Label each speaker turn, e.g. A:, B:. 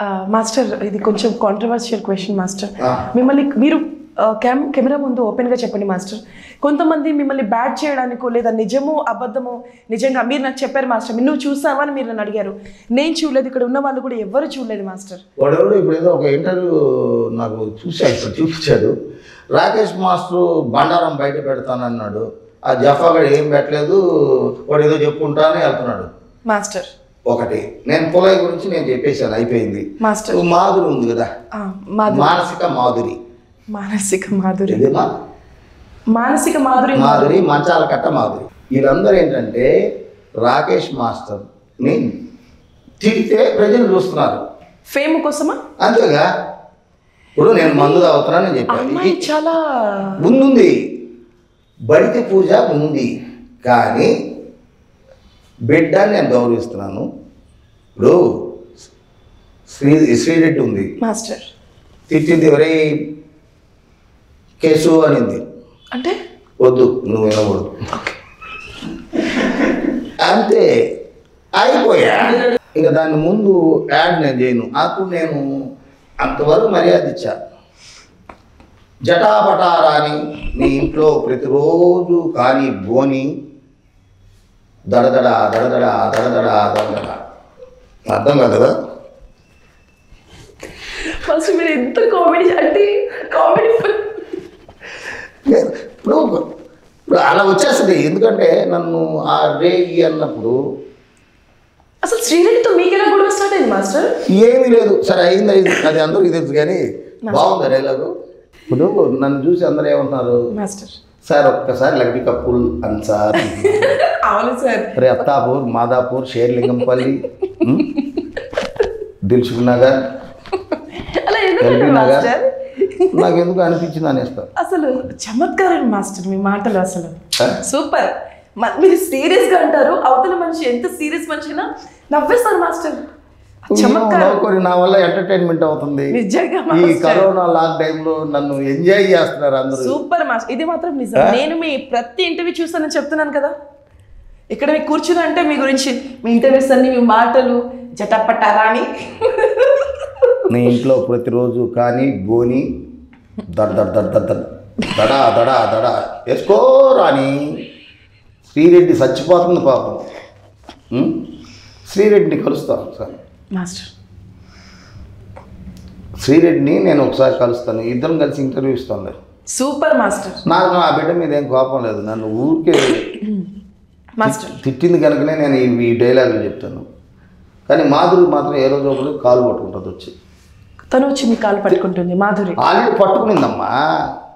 A: ఆ, మాస్టర్ ఇది కొంచెం కాంట్రవర్షియల్ క్వశ్చన్ మాస్టర్
B: ఆ.
A: మిమ్మల్ని మీరు ఆ, కెమ్ కెమెరా ముందు ఓపెన్గా చెప్పండి మాస్టర్ కొంతమంది మిమ్మల్ని బ్యాడ్ చేయడానికో లేదా నిజమో అబద్ధమో నిజంగా మీరు నాకు చెప్పారు మాస్టర్ మీరు నువ్వు చూసావా అని మీరు నన్ను అడిగారు నేను చూడలేదు ఇక్కడ ఉన్న వాళ్ళు కూడా ఎవరు చూడలేదు మాస్టర్
B: వాడెవడు ఇప్పుడు ఏదో ఒక ఇంటర్వ్యూ నాకు చూశాడు ఇప్పుడు చూపించాడు రాకేష్ మాస్టర్ బండారం బయట పెడతానన్నాడు ఆ జఫాగడ్ ఏం పెట్టలేదు వాడు ఏదో చెప్పుకుంటానే వెళ్తున్నాడు
A: మాస్టర్
B: ఒకటి నేను పొలై గురించి నేను చెప్పేశాను అయిపోయింది
A: మాస్టర్
B: మాధురి ఉంది కదా
A: ఆ, మాధురి
B: మానసిక మాధురి
A: మానసిక మాధురి
B: ఇదేమా
A: మానసిక మాధురి
B: మాధురి మంచాల కట్ట మాధురి వీళ్ళందరూ ఏంటంటే రాకేష్ మాస్టర్ని తిడితే ప్రజలు చూస్తున్నారు
A: ఫేమ్ కోసమా
B: అంతేగా ఇప్పుడు నేను మందు తాగుతున్నానని చెప్పాను
A: అమ్మాయి చాలా
B: ముందుంది బడితి పూజ ఉంది కానీ బిడ్డని నేను గౌరవిస్తున్నాను ఇప్పుడు శ్రీ శ్రీరెడ్డి ఉంది
A: మాస్టర్
B: తిట్టింది ఎవరే కేసు అనింది
A: అంటే
B: వద్దు నువ్వు వినకూడదు అంతే అయిపోయా ఇంకా దాని ముందు యాడ్ నేను చేయను అప్పుడు నేను అంతవరకు మర్యాద ఇచ్చా జటాపటారాని నీ ఇంట్లో ప్రతిరోజు కానీ బోని దడదడ దడదడ దడదడ దడదడ అర్థం కాదు కదా
A: ఫస్ట్ మీరు ఎంత కామెడీ అంటే కామెడీ
B: నేను ఇప్పుడు ఇప్పుడు అలా వచ్చేస్తుంది ఎందుకంటే నన్ను ఆ రే ఈ అన్నప్పుడు
A: అసలు శ్రీరెడ్డితో మీకు ఎలా గొడవ స్టార్ట్ అయింది మాస్టర్
B: ఏమీ లేదు సరే అయింది అయింది అది అందరికీ తెలుసు కానీ బాగుంది డైలాగు ఇప్పుడు నన్ను చూసి అందరూ ఏమంటున్నారు
A: మాస్టర్
B: సార్ ఒక్కసారి లక్డి కప్పుల్ అని సార్
A: అవును సార్
B: రే అత్తాపూర్ మాదాపూర్ షేర్లింగంపల్లి ఉమ్, దిల్సుఖ్ నగర్
A: అలా ఎందుకు
B: ఎల్బీ
A: అన్నారు
B: నగర్
A: మాస్టర్
B: నాకు ఎందుకు అనిపించింది అనేస్తారు
A: అసలు చమత్కారం మాస్టర్ మీ మాటలు అసలు
B: ఆ?
A: సూపర్ మ- మీరు సీరియస్ గా అంటారు అవతల మనిషి ఎంత సీరియస్ మనిషి అయినా నవ్వేస్తారు మాస్టర్ చమత్కారం
B: నవ్వుకొని నా వల్ల ఎంటర్టైన్మెంట్ అవుతుంది
A: నిజంగా
B: ఈ
A: మాస్టర్
B: కరోనా లాక్ టైంలో నన్ను ఎంజాయ్ చేస్తున్నారు అందరూ
A: సూపర్ మాస్టర్ ఇది మాత్రం నిజం నేను మీ ప్రతి ఇంటర్వ్యూ చూస్తానని చెప్తున్నాను కదా ఇక్కడ మీకు కూర్చుని అంటే మీ గురించి మీ ఇంటర్వ్యూస్ అన్ని మీ మాటలు జటపట్టారా అని
B: నీ ఇంట్లో ప్రతిరోజు కానీ గోని దడ దడ దడ దడ దడ దడా దడా దడా వేసుకో రాని శ్రీరెడ్డి చచ్చిపోతుంది పాపం ఉం? శ్రీరెడ్డిని కలుస్తాను ఒకసారి
A: మాస్టర్
B: శ్రీరెడ్డిని నేను ఒకసారి కలుస్తాను ఇద్దరం కలిసి ఇంటర్వ్యూ ఇస్తాను
A: సూపర్ మాస్టర్
B: నాకు నా బిడ్డ మీద ఏం కోపం లేదు నన్ను ఊరికే
A: మాస్టర్
B: తిట్టింది కనుకనే నేను ఈ- ఈ డైలాగులు చెప్తాను కానీ మాధురి మాత్రం ఏ రోజు ఒకటి కాలు పట్టుకుంటుంది వచ్చి
A: తను వచ్చి మీ కాలు పట్టుకుంటుంది మాధురి
B: ఆల్రెడీ పట్టుకునిందమ్మా